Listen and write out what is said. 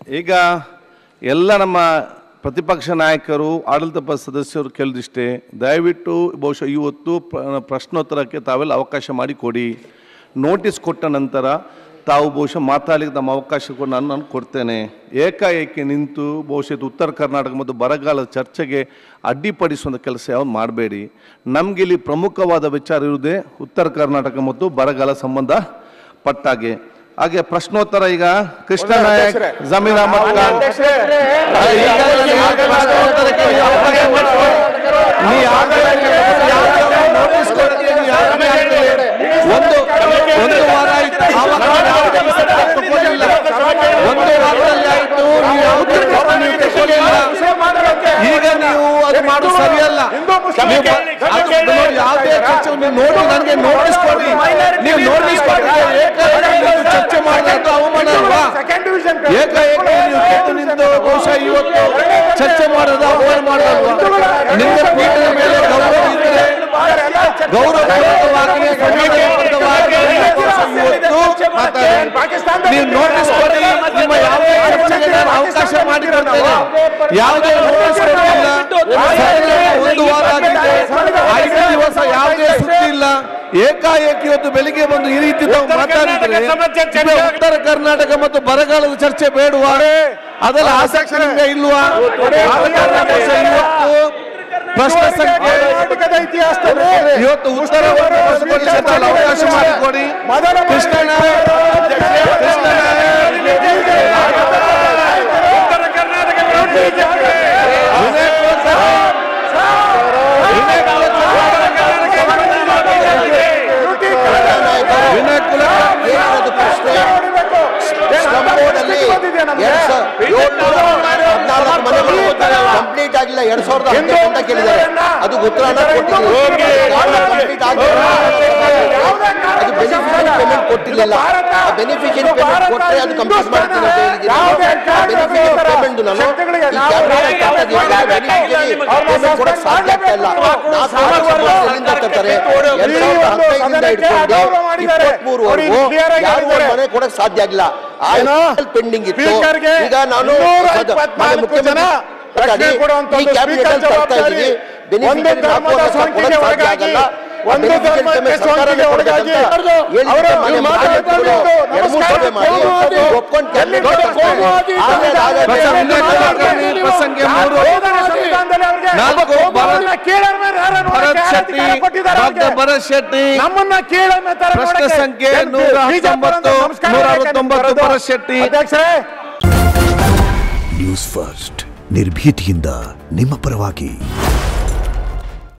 ಈಗ ಎಲ್ಲ ನಮ್ಮ ಪ್ರತಿಪಕ್ಷ ನಾಯಕರು ಆಡಳಿತ ಪಕ್ಷ ಸದಸ್ಯರು ಕೇಳಿದಿಷ್ಟೇ ದಯವಿಟ್ಟು ಬಹುಶಃ ಇವತ್ತು ಪ್ರ- ಪ್ರಶ್ನೋತ್ತರಕ್ಕೆ ತಾವೆಲ್ಲ ಅವಕಾಶ ಮಾಡಿಕೊಡಿ ನೋಟಿಸ್ ಕೊಟ್ಟ ನಂತರ ತಾವು ಬಹುಶಃ ಮಾತಾಡಲಿಕ್ಕೆ ನಮ್ಮ ಅವಕಾಶ ಕೂಡ ನಾನು ನಾನು ಕೊಡ್ತೇನೆ ಏಕಾಏಕಿ ನಿಂತು ಬಹುಶಃ ಇದು ಉತ್ತರ ಕರ್ನಾಟಕ ಮತ್ತು ಬರಗಾಲದ ಚರ್ಚೆಗೆ ಅಡ್ಡಿಪಡಿಸುವಂಥ ಕೆಲಸ ಯಾವ್ದು ಮಾಡಬೇಡಿ ನಮಗೆ ಇಲ್ಲಿ ಪ್ರಮುಖವಾದ ವಿಚಾರ ಇರುವುದೇ ಉತ್ತರ ಕರ್ನಾಟಕ ಮತ್ತು ಬರಗಾಲ ಸಂಬಂಧ ಪಟ್ಟಾಗೆ ಹಾಗೆ ಪ್ರಶ್ನೋತ್ತರ ಈಗ ಕೃಷ್ಣ ನಾಯಕ್ ಜಮೀರ್ ಅಹಮದ್ ಖಾನ್ ಈಗಾಗಲೇ ಪ್ರಶ್ನೋತ್ತರಕ್ಕೆ ನೀವು ಅವಕಾಶ ಮಾಡಿಕೊಡಿ. ನೀವು ಯಾವ್ದಾದ್ರು ಯಾವ್ದಾದ್ರು notice ಕೊಡ್ತೀರಿ, ನೀವು ಯಾವ್ದಾದ್ರು ಆಗ್ತದೆ. ಒಂದು ಒಂದು ವಾರ ಆಯ್ತು ಆವಾಗ ಯಾವುದೇ ವಿಷಯ ತಗೊಳ್ಳಿಲ್ಲ. ಒಂದು ವಾರದಲ್ಲಿ ಆಯ್ತು ನೀವು ಯಾವುದೇ ಕ್ರಮ ನೀವು ತಗೊಳ್ಳಿಲ್ಲ. ಈಗ ನೀವು ಅದು ಮಾಡೋದು ಸರಿಯಲ್ಲ ನೀವು ಅದು ನೋಡಿ, ಯಾವುದೇ ಚರ್ಚೆ ನೀವು ನೋಡಿ ನನಗೆ ನೋಟಿಸ್ ಕೊಡಿ ನೀವು ನೋಟಿಸ್ ಕೊಡಿ ಏಕಾಏಕಿ ನೀವು ಚರ್ಚೆ ಮಾಡಿದ್ದು ಅವಮಾನ ಅಲ್ವಾ ಏಕಾಏಕಿ ನೀವು ಕೆಟ್ಟು ನಿಂತು ಬಹುಶಃ ಇವತ್ತು ಚರ್ಚೆ ಮಾಡೋದು ಅವಮಾನ ಮಾಡೋದಲ್ವಾ ನಿಮ್ಮ ಪೀಠದ ಮೇಲೆ ಗೌರವ ಇದ್ರೆ ಗೌರವಪೂರ್ವಕವಾಗಿ ಗೌರವಪೂರ್ವಕವಾಗಿ ಇವತ್ತು ಮಾತಾಡಿ. ನೀವು ನೋಟಿಸ್ ಕೊಡಿ ನಿಮ್ಮ ಯಾವುದೇ ಚರ್ಚೆಗೆ ನಾನು ಅವಕಾಶ ಮಾಡಿಕೊಡ್ತೇನೆ ಯಾವುದೇ ನೋಟಿಸ್ ಕೊಟ್ಟಿಲ್ಲ ಸದನ ಒಂದು ವಾರ ಆಗಿದೆ ಐದು ದಿವಸ ಯಾವುದೇ ಸುದ್ದಿ ಇಲ್ಲ ಏಕಾಏಕಿ ಇವತ್ತು ಬೆಳಿಗ್ಗೆ ಬಂದು ಈ ರೀತಿ ತಾವು ಮಾತಾಡಿದ್ರೆ ಇದು ಉತ್ತರ ಕರ್ನಾಟಕ ಮತ್ತು ಬರಗಾಲದ ಚರ್ಚೆ ಬೇಡುವಾ ಅದೆಲ್ಲ ಆಸಕ್ತಿ ನಿಮ್ಗೆ ಇಲ್ವಾ ಆದ ಕಾರಣ ಬಹುಶಃ ಇವತ್ತು ಪ್ರಶ್ನೆ ಸಂಖ್ಯೆ ಇವತ್ತು ಉತ್ತರವನ್ನು ಪಡಿಸಿಕೊಳ್ಳಿಕ್ಕೆ ತಾವು ಅವಕಾಶ ಮಾಡಿಕೊಡಿ ಕೃಷ್ಣ ನಾಯಕ್ ಕೃಷ್ಣ ನಾಯಕ್ ವಿನಯ್ ಕೋಚರ್ ವಿನಯ್ ಕೋಚರ್ ವಿನಯ್ ಕುಲಕರ್ಣಿ ಏನದು ಪ್ರಶ್ನೆ ಸ್ತಂಭದಲ್ಲಿ ಎರಡ್ ಸಾವಿರದ ಏಳ್ನೂರ ಹದಿನಾಲ್ಕು ಮನೆಗಳು ಕಂಪ್ಲೀಟ್ ಆಗಿಲ್ಲ ಎರಡ್ ಸಾವಿರದ ಹದಿನೆಂಟು ಅಂತ ಕೇಳಿದ್ದಾರೆ ಅದು ಉತ್ತರಾನ ಕೊಟ್ಟಿದ್ದೀವಿ ಕಂಪ್ಲೀಟ್ ಆಗಿಲ್ಲ ಅದು ಬೆನಿಫಿಷಿಯರಿ ಪೇಮೆಂಟ್ ಕೊಟ್ಟಿಲ್ಲ ಆ ಬೆನಿಫಿಷಿಯರಿ ಪೇಮೆಂಟ್ ಕೊಟ್ಟರೆ ಅದು ಕಂಪ್ಲೀಟ್ ಮಾಡ್ತೀನಿ ಅಂತ ಹೇಳಿದ್ದೀನಿ ಬೆನಿಫಿಷಿಯರಿ ಪೇಮೆಂಟ್ ನಾನು ಈ ಕ್ಯಾಬಿನೆಟ್ ಬೆನಿಫಿಷಿಯರಿ ಪೇಮೆಂಟ್ ಕೊಡಕ್ ಸಾಧ್ಯ ಆಗ್ತಾ ಇಲ್ಲ ನಾಲ್ಕು ಲಕ್ಷ ಎಲ್ಲಿಂದ ತರ್ತಾರೆ ಎರಡ್ ಸಾವಿರದ ಹದಿನೈದರಿಂದ ಹಿಡ್ಕೊಂಡು ಇಪ್ಪತ್ಮೂರುವರೆಗೂ ಯಾರು ಒಂದ್ ಮನೆ ಕೊಡಕ್ ಸಾಧ್ಯ ಆಗಿಲ್ಲ ಪೆಂಡಿಂಗ್ ಇತ್ತು ಸ್ಪೀಕರ್ಗೆ ಈಗ ನಾನು ಇನ್ನೂರ ಸದ- ಇಪ್ಪತ್ನಾಲ್ಕು ಮಾನ್ಯ ಮುಖ್ಯಮಂತ್ರಿ ಜನ ಪ್ರಶ್ನೆ ಮಾತಾಡಿ, ಕೊಡುವಂಥದ್ದು ಈ ಕ್ಯಾಬಿನೆಟ್ ಅಲ್ಲಿ ಸ್ಪೀಕರ್ ತರ್ತಾ ಇದ್ದೀವಿ ಜವಾಬ್ದಾರಿ. ಒಂದು ಬೆನಿಫಿಷಿಯರಿ ಧರ್ಮದ ನಾಲ್ಕು ಲಕ್ಷ ಸೋಂಕಿಗೆ ಕೊಡಕ್ ಸಾಧ್ಯ ಒಳಗಾಗಿ ಆಗಲ್ಲ ಒಂದು ಬೆನಿಫಿಷಿಯರಿ ಧರ್ಮದ ಪೇಮೆಂಟ್ ಸರ್ಕಾರನೇ ಸೋಂಕಿಗೆ ಕೊಡ್ಬೇಕಂತ ಒಳಗಾಗಿ ಹೇಳಿದ್ದಕ್ಕೆ ಅವರು ಮಾನ್ಯ ಇವ್ರು ಮುಖ್ಯಮಂತ್ರಿಗಳು ಮಾತಾಡ್ತಾ ಎರಡು ಮೂರು ಸಭೆ ಮಾಡಿ ಕೋಮುವಾದಿ ಒಪ್ಕೊಂಡು ಎಲ್ಲಿ ಕ್ಯಾಬಿನೆಟ್ ಕೋಮುವಾದಿ ಆಮೇಲೆ ಆಗ- ಪ್ರಶ್ನೆ ವಿನಯ್ ಕುಲಕರ್ಣಿ ಪ್ರಸಂಗ ಮೂರು ನಾಲ್ಕು ಭರತ್ ಭರತ್ ಶೆಟ್ಟಿ ಡಾಕ್ಟರ್ ಭರತ್ ಶೆಟ್ಟಿ ನಮ್ಮನ್ನ ಕೀಳನ್ನ ತರ ಪ್ರಶ್ನೆ ಸಂಖ್ಯೆ ನೂರ ಹತ್ತೊಂಬತ್ತು ನೂರ ಅರವತ್ತೊಂಬತ್ತು ಭರತ್ ಶೆಟ್ಟಿ ಅಧ್ಯಕ್ಷರೇ ನ್ಯೂಸ್ ಫಸ್ಟ್ ನಿರ್ಭೀತಿಯಿಂದ ನಿಮ್ಮ ಪರವಾಗಿ